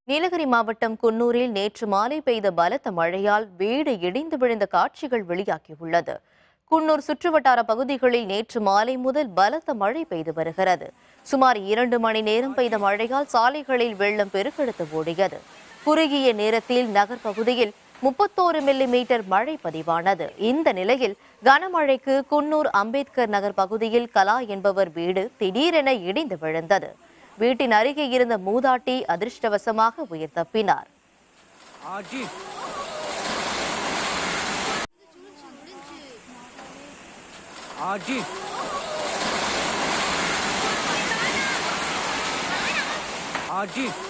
நீலகிரி மாவட்டம் குன்னூரில் நேற்று மாலை பெய்த பலத்த மழையால் வீடு இடிந்து விழுந்த காட்சிகள் வெளியாகியுள்ளது குன்னூர் சுற்றுவட்டார பகுதிகளில் நேற்று மாலை முதல் பலத்த மழை பெய்து வருகிறது சுமார் இரண்டு மணி நேரம் பெய்த மழையால் சாலைகளில் வெள்ளம் பெருக்கெடுத்து ஓடியது குறுகிய நேரத்தில் நகர் பகுதியில் முப்பத்தோரு மில்லி மீட்டர் மழை பதிவானது இந்த நிலையில் கனமழைக்கு குன்னூர் அம்பேத்கர் நகர் பகுதியில் கலா என்பவர் வீடு திடீரென இடிந்து விழுந்தது வீட்டின் அருகே இருந்த மூதாட்டி அதிர்ஷ்டவசமாக உயிர் தப்பினார் ஆஜி ஆஜி ஆஜி